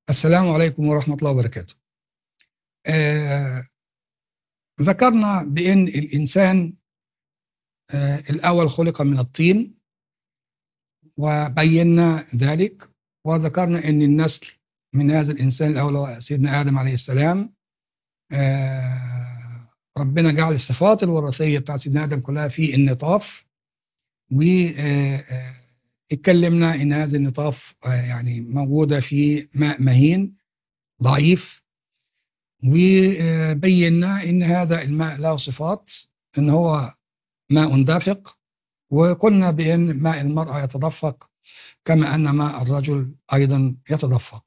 السلام عليكم ورحمة الله وبركاته. آه ذكرنا بأن الإنسان آه الأول خلق من الطين وبينا ذلك وذكرنا أن النسل من هذا الإنسان الأول هو سيدنا آدم عليه السلام آه ربنا جعل الصفات الوراثية بتاع سيدنا آدم كلها في النطاف و اتكلمنا ان هذه النطاف يعني موجوده في ماء مهين ضعيف وبينا ان هذا الماء له صفات ان هو ماء دافق وقلنا بان ماء المراه يتدفق كما ان ماء الرجل ايضا يتدفق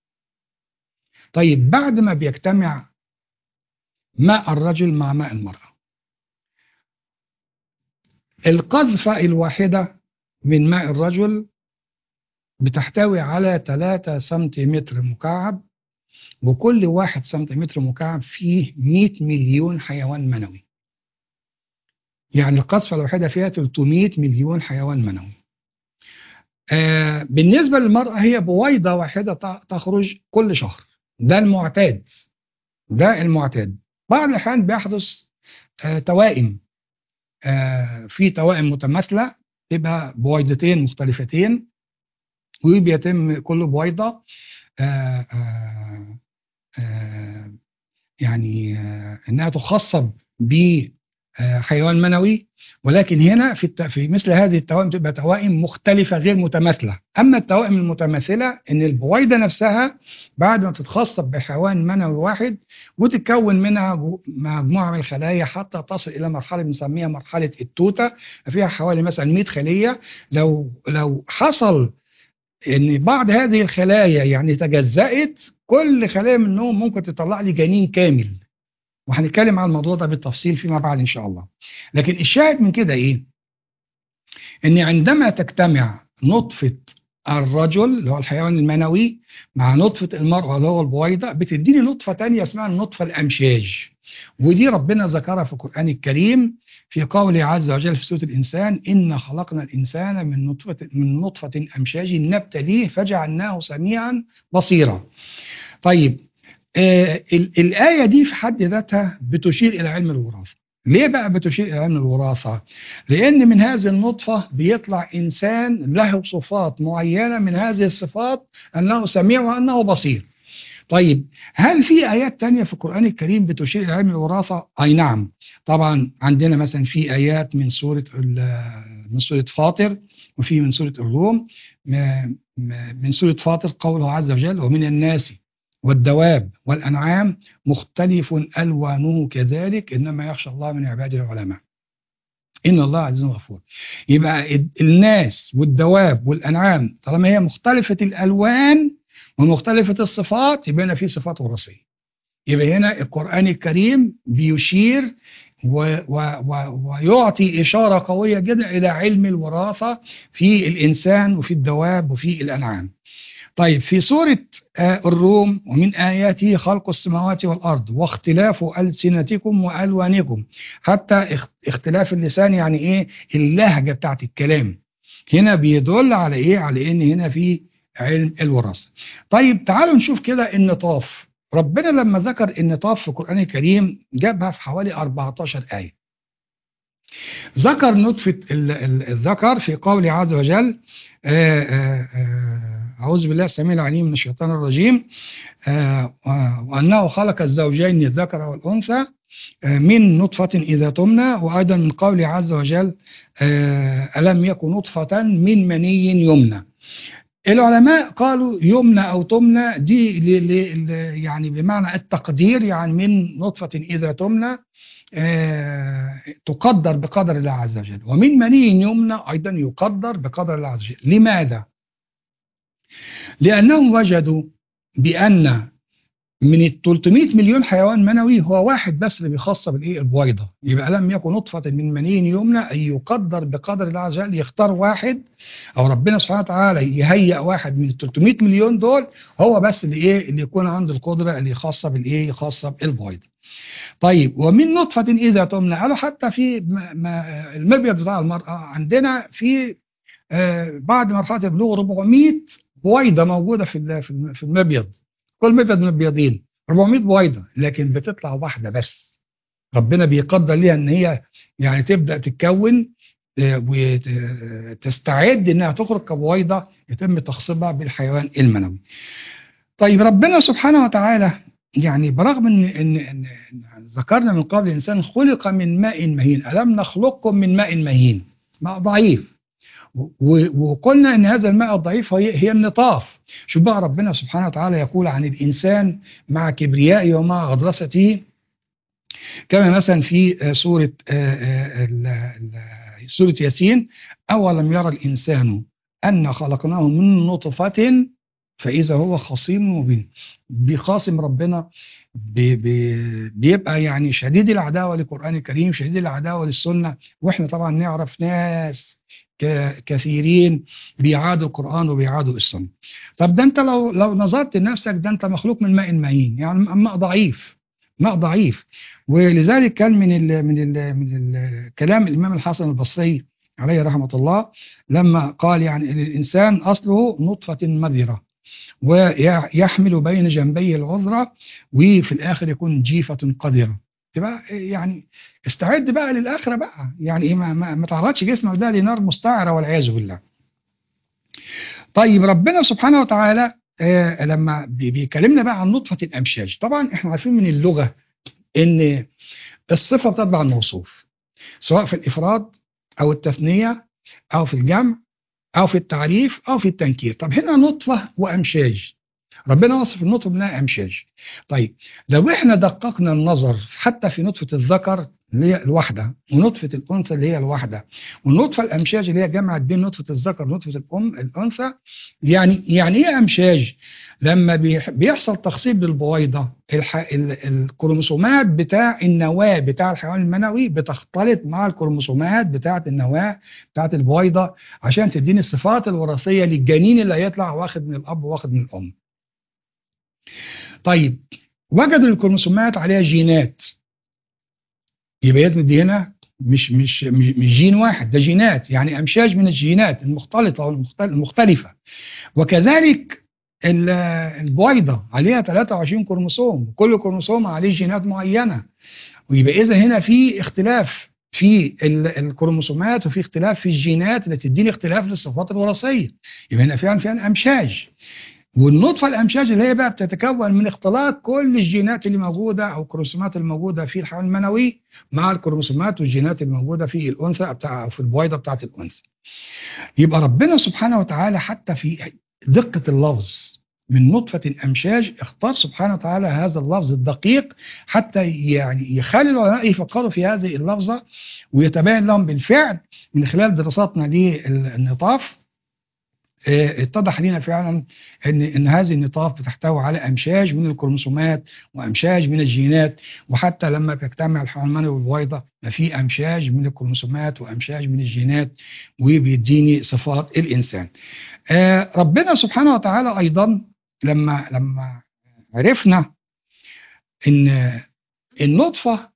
طيب بعد ما بيجتمع ماء الرجل مع ماء المراه القذفه الواحده من ماء الرجل بتحتوي على 3 سنتيمتر مكعب وكل واحد سنتيمتر مكعب فيه 100 مليون حيوان منوي يعني القذفة الواحدة فيها 300 مليون حيوان منوي آه بالنسبة للمرأة هي بويضة واحدة تخرج كل شهر ده المعتاد ده المعتاد بعض الأحيان بيحدث آه توائم آه في توائم متماثلة تبقى بويضتين مختلفتين وبيتم كل بويضة آآ آآ آآ يعني انها تخصب بحيوان منوي ولكن هنا في في مثل هذه التوائم تبقى توائم مختلفة غير متماثلة أما التوائم المتماثلة إن البويضة نفسها بعد ما تتخصب بحيوان منوي واحد وتتكون منها مجموعة من الخلايا حتى تصل إلى مرحلة بنسميها مرحلة التوتة فيها حوالي مثلا 100 خلية لو لو حصل ان بعض هذه الخلايا يعني تجزأت كل خلايا منهم ممكن تطلع لي جنين كامل وهنتكلم عن الموضوع ده بالتفصيل فيما بعد ان شاء الله لكن الشاهد من كده ايه ان عندما تجتمع نطفة الرجل اللي هو الحيوان المنوي مع نطفة المرأة اللي هو البويضة بتديني نطفة تانية اسمها النطفة الأمشاج ودي ربنا ذكرها في القرآن الكريم في قوله عز وجل في سورة الإنسان إن خلقنا الإنسان من نطفة من نطفة أمشاج نبتليه فجعلناه سميعا بصيرا طيب آه الآية دي في حد ذاتها بتشير إلى علم الوراثة ليه بقى بتشير إلى علم الوراثة؟ لأن من هذه النطفة بيطلع إنسان له صفات معينة من هذه الصفات أنه سميع وأنه بصير طيب هل في آيات تانية في القرآن الكريم بتشير إلى علم الوراثة؟ أي نعم طبعا عندنا مثلا في آيات من سورة من سورة فاطر وفي من سورة الروم من سورة فاطر قوله عز وجل ومن الناس والدواب والأنعام مختلف ألوانه كذلك إنما يخشى الله من عباده العلماء إن الله عزيز غفور يبقى الناس والدواب والأنعام طالما هي مختلفة الألوان ومختلفة الصفات يبقى هنا في صفات وراثية يبقى هنا القرآن الكريم بيشير و و و ويعطي إشارة قوية جدا إلى علم الوراثة في الإنسان وفي الدواب وفي الأنعام طيب في سورة الروم ومن آياته خلق السماوات والأرض واختلاف ألسنتكم وألوانكم حتى اختلاف اللسان يعني إيه اللهجة بتاعت الكلام هنا بيدل على إيه على إن هنا في علم الوراثة طيب تعالوا نشوف كده النطاف ربنا لما ذكر النطاف في القرآن الكريم جابها في حوالي 14 آية ذكر نطفة الذكر في قوله عز وجل أعوذ بالله السميع العليم من الشيطان الرجيم وأنه خلق الزوجين الذكر والأنثى من نطفة إذا تمنى وأيضا من قوله عز وجل ألم يكن نطفة من مني يمنى العلماء قالوا يمنى أو تمنى دي ل ل يعني بمعنى التقدير يعني من نطفة إذا تمنى آه تقدر بقدر الله عز وجل ومن مني يمنى أيضا يقدر بقدر الله عز وجل لماذا؟ لأنهم وجدوا بأن من ال 300 مليون حيوان منوي هو واحد بس اللي بيخص بالايه البويضه يبقى لم يكن نطفه من مني يمنى ان يقدر بقدر الله عز وجل يختار واحد او ربنا سبحانه وتعالى يهيئ واحد من ال 300 مليون دول هو بس اللي ايه اللي يكون عنده القدره اللي خاصه بالايه خاصه بالبويضه طيب ومن نطفه اذا تمنى قالوا حتى في المبيض بتاع المراه عندنا في آه بعد مرحله البلوغ 400 بويضه موجوده في في المبيض كل مبيض من البياضين 400 بويضه لكن بتطلع واحده بس ربنا بيقدر ليها ان هي يعني تبدا تتكون آه، وتستعد انها تخرج كبويضه يتم تخصيبها بالحيوان المنوي. طيب ربنا سبحانه وتعالى يعني برغم ان ان ان إن ذكرنا من قبل الانسان خلق من ماء مهين، الم نخلقكم من ماء مهين؟ ماء ضعيف. و- وقلنا ان هذا الماء الضعيف هي هي النطاف. شوف بقى ربنا سبحانه وتعالى يقول عن الانسان مع كبريائه ومع غضرسته كما مثلا في آه، سورة آه، آه، ال- ال- سورة ياسين أولم يرى الإنسان أن خلقناه من نطفة فإذا هو خصيم مبين بخاصم ربنا بي بي بيبقى يعني شديد العداوة للقرآن الكريم شديد العداوة للسنة وإحنا طبعا نعرف ناس ك- كثيرين بيعادوا القرآن وبيعادوا السنة طب ده أنت لو لو نظرت لنفسك ده أنت مخلوق من ماء مهين يعني ماء ضعيف ماء ضعيف ولذلك كان من ال من ال من ال كلام الامام الحسن البصري عليه رحمه الله لما قال يعني ان الانسان اصله نطفه مذره ويحمل بين جنبيه العذره وفي الاخر يكون جيفه قذره تبقى يعني استعد بقى للاخره بقى يعني إيه ما, ما, ما تعرضش جسمك ده لنار مستعره والعياذ بالله. طيب ربنا سبحانه وتعالى آه لما بي- بيكلمنا بقى عن نطفه الامشاج طبعا احنا عارفين من اللغه ان الصفه بتتبع الموصوف سواء في الافراد او التثنيه او في الجمع او في التعريف او في التنكير طب هنا نطفه وامشاج ربنا وصف النطفه بانها امشاج طيب لو احنا دققنا النظر حتى في نطفه الذكر اللي هي الواحده ونطفه الانثى اللي هي الواحده والنطفه الامشاج اللي هي جمعت بين نطفه الذكر ونطفه الام الانثى يعني يعني ايه امشاج لما بيح- بيحصل تخصيب للبويضه الح... ال- الكروموسومات بتاع النواه بتاع الحيوان المنوي بتختلط مع الكروموسومات بتاعه النواه بتاعه البويضه عشان تديني الصفات الوراثيه للجنين اللي هيطلع واخد من الاب واخد من الام. طيب وجدوا الكروموسومات عليها جينات يبقى لازم دي هنا مش مش مش مش جين واحد ده جينات يعني امشاج من الجينات المختلطه والمختل- المختلفه وكذلك ال- البويضه عليها 23 كروموسوم كل كروموسوم عليه جينات معينه ويبقى اذا هنا في اختلاف في ال- الكروموسومات وفي اختلاف في الجينات اللي تديني اختلاف للصفات الوراثيه يبقى هنا فعلا فعلا امشاج والنطفه الامشاج اللي هي بقى بتتكون من اختلاط كل الجينات اللي موجوده او الكروموسومات الموجوده في الحيوان المنوي مع الكروموسومات والجينات الموجوده في الانثى بتاع أو في البويضه بتاعت الانثى. يبقى ربنا سبحانه وتعالى حتى في دقه اللفظ من نطفة أمشاج اختار سبحانه وتعالى هذا اللفظ الدقيق حتى يعني يخلي العلماء يفكروا في هذه اللفظة ويتبين لهم بالفعل من خلال دراساتنا للنطاف آه، اتضح لنا فعلا ان ان هذه النطاف بتحتوي على امشاج من الكروموسومات وامشاج من الجينات وحتى لما بيجتمع الحيوان المنوي والبويضه في امشاج من الكروموسومات وامشاج من الجينات وبيديني صفات الانسان. آه، ربنا سبحانه وتعالى ايضا لما لما عرفنا ان النطفه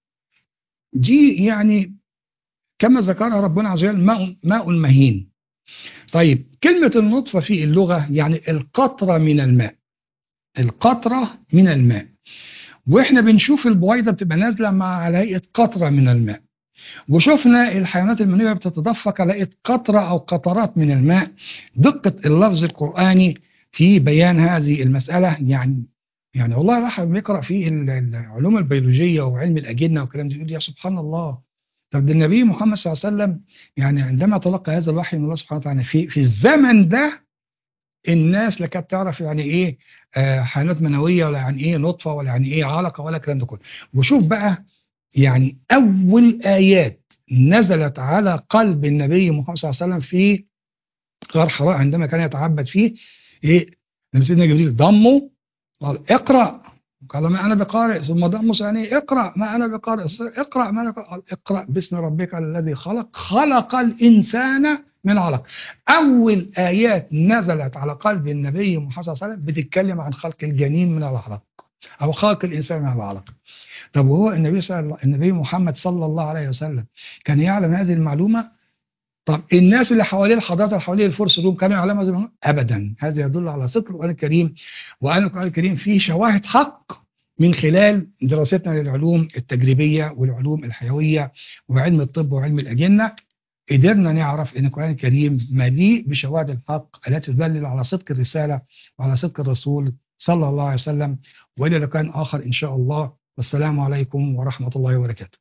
دي يعني كما ذكرها ربنا عز وجل ماء ماء مهين. طيب كلمة النطفة في اللغة يعني القطرة من الماء القطرة من الماء واحنا بنشوف البويضة بتبقى نازلة مع على هيئة قطرة من الماء وشفنا الحيوانات المنوية بتتدفق على هيئة قطرة أو قطرات من الماء دقة اللفظ القرآني في بيان هذه المسألة يعني يعني والله الواحد بيقرأ في ال- العلوم البيولوجية وعلم الأجنة والكلام ده يقول يا سبحان الله طب ده النبي محمد صلى الله عليه وسلم يعني عندما تلقى هذا الوحي من الله سبحانه وتعالى في في الزمن ده الناس لا كانت تعرف يعني ايه آه، حيوانات منويه ولا يعني ايه نطفه ولا يعني ايه علقه ولا الكلام ده كله وشوف بقى يعني اول ايات نزلت على قلب النبي محمد صلى الله عليه وسلم في غار حراء عندما كان يتعبد فيه ايه لما سيدنا جبريل ضمه قال اقرا قال ما انا بقارئ ثم ضمه ثاني اقرا ما انا بقارئ اقرا ما انا بقارئ. قال اقرا باسم ربك الذي خلق خلق الانسان من علق اول ايات نزلت على قلب النبي محمد صلى الله عليه وسلم بتتكلم عن خلق الجنين من العلق او خلق الانسان من العلق طب وهو النبي صلى الله النبي محمد صلى الله عليه وسلم كان يعلم هذه المعلومه طب الناس اللي حواليه الحضارات اللي حواليه الفرس الروم كانوا يعلموا زي ما هم؟ ابدا هذا يدل على صدق القران الكريم وان القران الكريم فيه شواهد حق من خلال دراستنا للعلوم التجريبيه والعلوم الحيويه وعلم الطب وعلم الاجنه قدرنا نعرف ان القران الكريم مليء بشواهد الحق التي تدلل على صدق الرساله وعلى صدق الرسول صلى الله عليه وسلم والى لقاء اخر ان شاء الله والسلام عليكم ورحمه الله وبركاته